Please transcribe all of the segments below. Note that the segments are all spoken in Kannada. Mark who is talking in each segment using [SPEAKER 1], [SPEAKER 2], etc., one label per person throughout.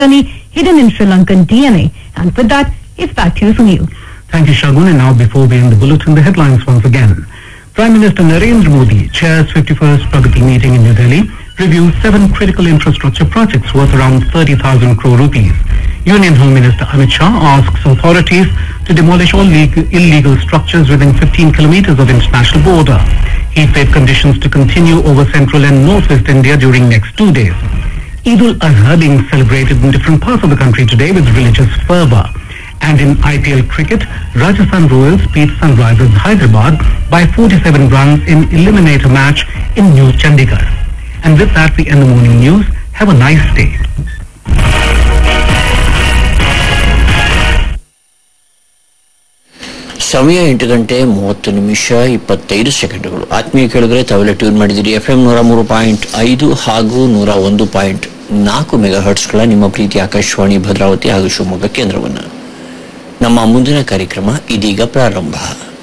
[SPEAKER 1] journey hidden in Sri Lankan DNA. And with that, it's back to you, Sunil.
[SPEAKER 2] Thank you, Shagun. And now before we end the bulletin, the headlines once again. Prime Minister Narendra Modi chairs 51st Pragati meeting in New Delhi, reviews seven critical infrastructure projects worth around 30,000 crore rupees. Union Home Minister Amit Shah asks authorities to demolish all leg- illegal structures within 15 kilometers of international border. Heat wave conditions to continue over central and northwest India during next two days. Eid ul-Adha being celebrated in different parts of the country today with religious fervor. And in IPL cricket, Rajasthan Royals beat Sunrisers Hyderabad by 47 runs in eliminator match in New Chandigarh. And with that, we end the morning news. Have a nice day.
[SPEAKER 3] ಸಮಯ ಎಂಟು ಗಂಟೆ ಮೂವತ್ತು ನಿಮಿಷ ಇಪ್ಪತ್ತೈದು ಸೆಕೆಂಡ್ಗಳು ಆತ್ಮೀಯ ಕೇಳಿದ್ರೆ ತಾವೆಲ್ಲ ಟ್ಯೂನ್ ಮಾಡಿದಿರಿ ಎಫ್ ಎಂ ನೂರ ಮೂರು ಪಾಯಿಂಟ್ ಐದು ಹಾಗೂ ನೂರ ಒಂದು ಪಾಯಿಂಟ್ ನಾಲ್ಕು ಮೆಗಾ ಹರ್ಟ್ಸ್ಗಳ ನಿಮ್ಮ ಪ್ರೀತಿ ಆಕಾಶವಾಣಿ ಭದ್ರಾವತಿ ಹಾಗೂ ಶಿವಮೊಗ್ಗ ಕೇಂದ್ರವನ್ನು ನಮ್ಮ ಮುಂದಿನ ಕಾರ್ಯಕ್ರಮ ಇದೀಗ ಪ್ರಾರಂಭ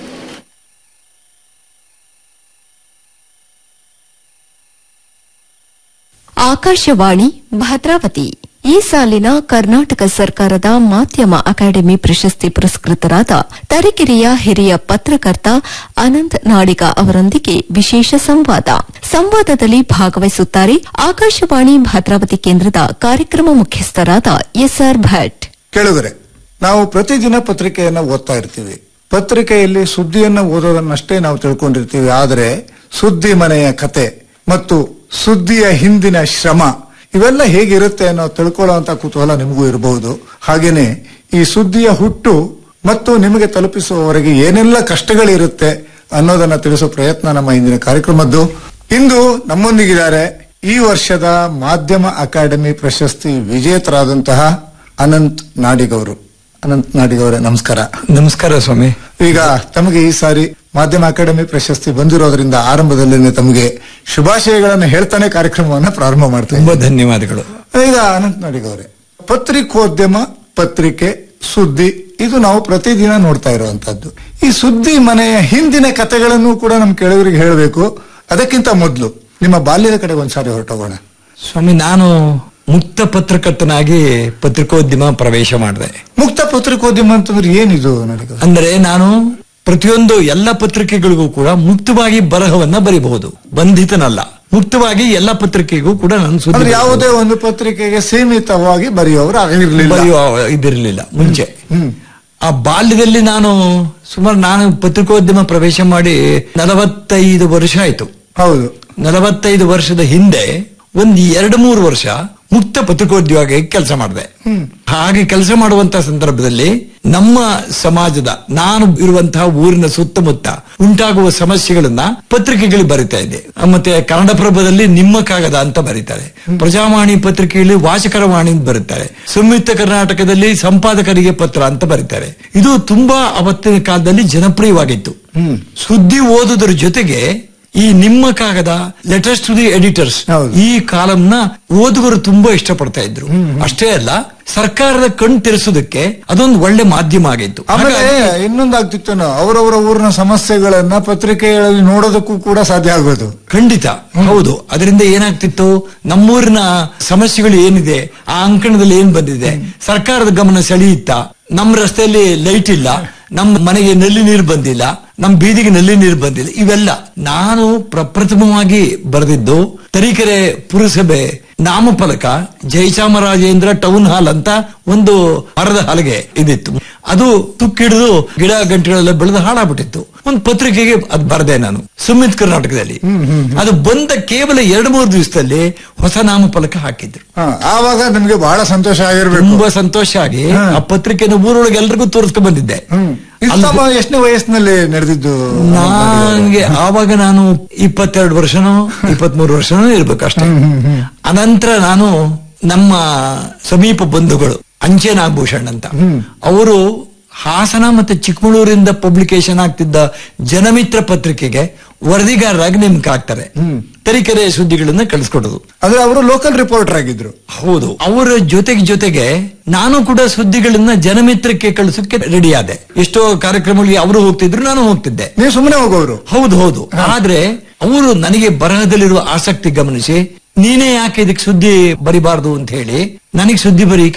[SPEAKER 4] ಆಕಾಶವಾಣಿ ಭದ್ರಾವತಿ ಈ ಸಾಲಿನ ಕರ್ನಾಟಕ ಸರ್ಕಾರದ ಮಾಧ್ಯಮ ಅಕಾಡೆಮಿ ಪ್ರಶಸ್ತಿ ಪುರಸ್ಕೃತರಾದ ತರೀಕೆರೆಯ ಹಿರಿಯ ಪತ್ರಕರ್ತ ಅನಂತ್ ನಾಡಿಗ ಅವರೊಂದಿಗೆ ವಿಶೇಷ ಸಂವಾದ ಸಂವಾದದಲ್ಲಿ ಭಾಗವಹಿಸುತ್ತಾರೆ ಆಕಾಶವಾಣಿ ಭದ್ರಾವತಿ ಕೇಂದ್ರದ ಕಾರ್ಯಕ್ರಮ ಮುಖ್ಯಸ್ಥರಾದ ಎಸ್ಆರ್ ಭಟ್
[SPEAKER 5] ಕೇಳಿದರೆ ನಾವು ಪ್ರತಿದಿನ ಪತ್ರಿಕೆಯನ್ನ ಓದ್ತಾ ಇರ್ತೀವಿ ಪತ್ರಿಕೆಯಲ್ಲಿ ಸುದ್ದಿಯನ್ನ ಓದೋದನ್ನಷ್ಟೇ ನಾವು ತಿಳ್ಕೊಂಡಿರ್ತೀವಿ ಆದರೆ ಸುದ್ದಿ ಮನೆಯ ಕತೆ ಮತ್ತು ಸುದ್ದಿಯ ಹಿಂದಿನ ಶ್ರಮ ಇವೆಲ್ಲ ಹೇಗಿರುತ್ತೆ ಅನ್ನೋ ತಿಳ್ಕೊಳ್ಳುವಂತ ಕುತೂಹಲ ನಿಮಗೂ ಇರಬಹುದು ಹಾಗೇನೆ ಈ ಸುದ್ದಿಯ ಹುಟ್ಟು ಮತ್ತು ನಿಮಗೆ ತಲುಪಿಸುವವರೆಗೆ ಏನೆಲ್ಲ ಕಷ್ಟಗಳಿರುತ್ತೆ ಅನ್ನೋದನ್ನ ತಿಳಿಸೋ ಪ್ರಯತ್ನ ನಮ್ಮ ಇಂದಿನ ಕಾರ್ಯಕ್ರಮದ್ದು ಇಂದು ನಮ್ಮೊಂದಿಗಿದ್ದಾರೆ ಈ ವರ್ಷದ ಮಾಧ್ಯಮ ಅಕಾಡೆಮಿ ಪ್ರಶಸ್ತಿ ವಿಜೇತರಾದಂತಹ ಅನಂತ್ ನಾಡಿಗ್ ಅವರು ಅನಂತ್ ನಾಡಿಗ್ ಅವರೇ ನಮಸ್ಕಾರ
[SPEAKER 6] ನಮಸ್ಕಾರ ಸ್ವಾಮಿ
[SPEAKER 5] ಈಗ ತಮಗೆ ಈ ಸಾರಿ ಮಾಧ್ಯಮ ಅಕಾಡೆಮಿ ಪ್ರಶಸ್ತಿ ಬಂದಿರೋದ್ರಿಂದ ಆರಂಭದಲ್ಲೇ ತಮಗೆ ಶುಭಾಶಯಗಳನ್ನು ಹೇಳ್ತಾನೆ ಕಾರ್ಯಕ್ರಮವನ್ನ ಪ್ರಾರಂಭ ಮಾಡ್ತೇನೆ
[SPEAKER 6] ತುಂಬಾ ಧನ್ಯವಾದಗಳು
[SPEAKER 5] ಈಗ ಅನಂತ್ ನಾಡಿಗ್ ಅವರೇ ಪತ್ರಿಕೋದ್ಯಮ ಪತ್ರಿಕೆ ಸುದ್ದಿ ಇದು ನಾವು ಪ್ರತಿದಿನ ನೋಡ್ತಾ ಇರುವಂತದ್ದು ಈ ಸುದ್ದಿ ಮನೆಯ ಹಿಂದಿನ ಕಥೆಗಳನ್ನು ಕೂಡ ನಮ್ ಕೇಳುಗರಿಗೆ ಹೇಳಬೇಕು ಅದಕ್ಕಿಂತ ಮೊದಲು ನಿಮ್ಮ ಬಾಲ್ಯದ ಕಡೆ ಒಂದ್ಸಾರಿ ಹೊರಟೋಗೋಣ
[SPEAKER 6] ಸ್ವಾಮಿ ನಾನು ಮುಕ್ತ ಪತ್ರಕರ್ತನಾಗಿ ಪತ್ರಿಕೋದ್ಯಮ ಪ್ರವೇಶ ಮಾಡಿದೆ
[SPEAKER 5] ಮುಕ್ತ ಪತ್ರಿಕೋದ್ಯಮ ಅಂತಂದ್ರೆ ಏನಿದು ನನಗೆ
[SPEAKER 6] ಅಂದ್ರೆ ನಾನು ಪ್ರತಿಯೊಂದು ಎಲ್ಲ ಪತ್ರಿಕೆಗಳಿಗೂ ಕೂಡ ಮುಕ್ತವಾಗಿ ಬರಹವನ್ನ ಬರೀಬಹುದು ಬಂಧಿತನಲ್ಲ ಮುಕ್ತವಾಗಿ ಎಲ್ಲ ಪತ್ರಿಕೆಗೂ ಕೂಡ ನಾನು ಸುದ್ದಿ
[SPEAKER 5] ಅಂದ್ರೆ
[SPEAKER 6] ಬರೀಬಹುದು.
[SPEAKER 5] ಯಾವುದೇ ಒಂದು ಪತ್ರಿಕೆಗೆ ಸೀಮಿತವಾಗಿ ಬರೆಯುವವರು ಆಗಿರ್ಲಿಲ್ಲ
[SPEAKER 6] ಬರೆಯುವ ಇದಿರಲಿಲ್ಲ ಮುಂಚೆ ಆ ಬಾಲ್ಯದಲ್ಲಿ ನಾನು ಸುಮಾರು ನಾನು ಪತ್ರಿಕೋದ್ಯಮ ಪ್ರವೇಶ ಮಾಡಿ ನಲವತ್ತೈದು ವರ್ಷ ಆಯ್ತು
[SPEAKER 5] ಹೌದು
[SPEAKER 6] ನಲವತ್ತೈದು ವರ್ಷದ ಹಿಂದೆ ಒಂದ್ ಎರಡು ಮೂರು ವರ್ಷ ಮುಕ್ತ ಪತ್ರಿಕೋದ್ಯೋಗ ಕೆಲಸ ಮಾಡಿದೆ ಹಾಗೆ ಕೆಲಸ ಮಾಡುವಂತ ಸಂದರ್ಭದಲ್ಲಿ ನಮ್ಮ ಸಮಾಜದ ನಾನು ಇರುವಂತಹ ಊರಿನ ಸುತ್ತಮುತ್ತ ಉಂಟಾಗುವ ಸಮಸ್ಯೆಗಳನ್ನ ಪತ್ರಿಕೆಗಳಿಗೆ ಬರಿತಾ ಇದ್ದೆ ಮತ್ತೆ ಕನ್ನಡಪ್ರಭದಲ್ಲಿ ನಿಮ್ಮ ಕಾಗದ ಅಂತ ಬರೀತಾರೆ ಪ್ರಜಾವಾಣಿ ಪತ್ರಿಕೆಯಲ್ಲಿ ವಾಚಕರ ವಾಣಿ ಅಂತ ಬರೀತಾರೆ ಸಂಯುಕ್ತ ಕರ್ನಾಟಕದಲ್ಲಿ ಸಂಪಾದಕರಿಗೆ ಪತ್ರ ಅಂತ ಬರೀತಾರೆ ಇದು ತುಂಬಾ ಅವತ್ತಿನ ಕಾಲದಲ್ಲಿ ಜನಪ್ರಿಯವಾಗಿತ್ತು ಸುದ್ದಿ ಓದುವುದರ ಜೊತೆಗೆ ಈ ನಿಮ್ಮ ಕಾಗದ ಲೆಟರ್ಸ್ ಟು ದಿ ಎಡಿಟರ್ಸ್
[SPEAKER 5] ಹೌದು.
[SPEAKER 6] ಈ ಕಾಲಂನ ಓದುಗರು ತುಂಬಾ ಇಷ್ಟಪಡ್ತಾ ಇದ್ರು ಅಷ್ಟೇ ಅಲ್ಲ ಸರ್ಕಾರದ ಕಣ್ ತೆರೆಸೋದಕ್ಕೆ ಅದೊಂದು ಒಳ್ಳೆ ಮಾಧ್ಯಮ ಆಗಿತ್ತು
[SPEAKER 5] ಆಮೇಲೆ
[SPEAKER 6] ಹಾಗಾಗಿ
[SPEAKER 5] ಇನ್ನೊಂದಾಗ್ತಿತ್ತು ಅವರವರ ಊರಿನ ಸಮಸ್ಯೆಗಳನ್ನ ಪತ್ರಿಕೆಗಳಲ್ಲಿ ನೋಡೋದಕ್ಕೂ ಕೂಡ ಸಾಧ್ಯ ಆಗೋದು
[SPEAKER 6] ಖಂಡಿತ ಹೌದು ಅದರಿಂದ ಏನಾಗ್ತಿತ್ತು ನಮ್ಮೂರಿನ ಸಮಸ್ಯೆಗಳು ಏನಿದೆ ಆ ಅಂಕಣದಲ್ಲಿ ಏನ್ ಬಂದಿದೆ ಸರ್ಕಾರದ ಗಮನ ಸೆಳೆಯುತ್ತ ನಮ್ಮ ರಸ್ತೆಯಲ್ಲಿ ಲೈಟ್ ಇಲ್ಲ ನಮ್ಮ ಮನೆಗೆ ನಲ್ಲಿ ನೀರು ಬಂದಿಲ್ಲ ನಮ್ಮ ಬೀದಿಗೆ ನಲ್ಲಿ ನೀರು ಬಂದಿಲ್ಲ ಇವೆಲ್ಲ ನಾನು ಪ್ರಪ್ರಥಮವಾಗಿ ಬರೆದಿದ್ದು ತರೀಕೆರೆ ಪುರಸಭೆ ನಾಮಫಲಕ ಜಯಚಾಮರಾಜೇಂದ್ರ ಟೌನ್ ಹಾಲ್ ಅಂತ ಒಂದು ಮರದ ಹಲಗೆ ಇದಿತ್ತು ಅದು ತುಕ್ಕಿಡಿದು ಗಿಡ ಗಂಟೆಗಳೆಲ್ಲ ಬೆಳೆದು ಹಾಳಾಗ್ಬಿಟ್ಟಿತ್ತು ಒಂದು ಪತ್ರಿಕೆಗೆ ಅದು ಬರದೆ ನಾನು ಸುಮಿತ್ ಕರ್ನಾಟಕದಲ್ಲಿ ಅದು ಬಂದ ಕೇವಲ ಎರಡು ಮೂರು ದಿವಸದಲ್ಲಿ ಹೊಸ ನಾಮಫಲಕ ಹಾಕಿದ್ರು
[SPEAKER 5] ಹ, ಆವಾಗ ನಿಮ್ಗೆ ಬಹಳ ಸಂತೋಷ ಆಗಿರ್ಬೇಕು
[SPEAKER 6] ತುಂಬಾ ಸಂತೋಷ ಆಗಿ ಆ ಪತ್ರಿಕೆನ ಊರೊಳಗೆ ಎಲ್ರಿಗೂ ತೋರಿಸ್ಕೊಂಡ್ ಬಂದಿದ್ದೆ
[SPEAKER 5] ಇದು
[SPEAKER 6] ಅಲ್ಲಿ
[SPEAKER 5] ತಮ್ಮ ಎಷ್ಟನೇ ವಯಸ್ಸಿನಲ್ಲಿ ನಡೆದಿದ್ದು
[SPEAKER 6] ನನಗೆ ಆವಾಗ ನಾನು ಇಪ್ಪತ್ತೆರಡು ವರ್ಷನೋ ಇಪ್ಪತ್ಮೂರು ವರ್ಷನೋ ಇರ್ಬೇಕು ಅಷ್ಟೇ ಅನಂತರ ನಾನು ನಮ್ಮ ಸಮೀಪ ಬಂಧುಗಳು ಅಂಚೆ ನಾಗಭೂಷಣ್ ಅಂತ ಅವರು ಹಾಸನ ಮತ್ತೆ ಚಿಕ್ಕಮಗಳೂರಿಂದ ಪಬ್ಲಿಕೇಶನ್ ಆಗ್ತಿದ್ದ ಜನಮಿತ್ರ ಪತ್ರಿಕೆಗೆ ವರದಿಗಾರರಾಗಿ ನೇಮಕ ಆಗ್ತಾರೆ ತರೀಕೆರೆ ಸುದ್ದಿಗಳನ್ನ ಕಳಿಸ್ಕೊಡೋದು
[SPEAKER 5] ಅಂದ್ರೆ ಅವರು ಲೋಕಲ್ ರಿಪೋರ್ಟರ್ ಆಗಿದ್ರು
[SPEAKER 6] ಹೌದು ಅವರ ಜೊತೆಗೆ ಜೊತೆಗೆ ನಾನು ಕೂಡ ಸುದ್ದಿಗಳನ್ನ ಜನಮಿತ್ರಕ್ಕೆ ಕಳಿಸೋಕೆ ರೆಡಿ ಆದೆ ಎಷ್ಟೋ ಕಾರ್ಯಕ್ರಮಗಳಿಗೆ ಅವರು ಹೋಗ್ತಿದ್ರು ನಾನು ಹೋಗ್ತಿದ್ದೆ
[SPEAKER 5] ನೀವು ಸುಮ್ಮನೆ ಹೋಗೋರು
[SPEAKER 6] ಹೌದು ಹೌದು ಆದ್ರೆ ಅವರು ನನಗೆ ಬರಹದಲ್ಲಿರುವ ಆಸಕ್ತಿ ಗಮನಿಸಿ ನೀನೇ ಯಾಕೆ ಇದಕ್ಕೆ ಸುದ್ದಿ ಬರಿಬಾರ್ದು ಅಂತ ಹೇಳಿ ನನಗೆ ಸುದ್ದಿ ಬರಿ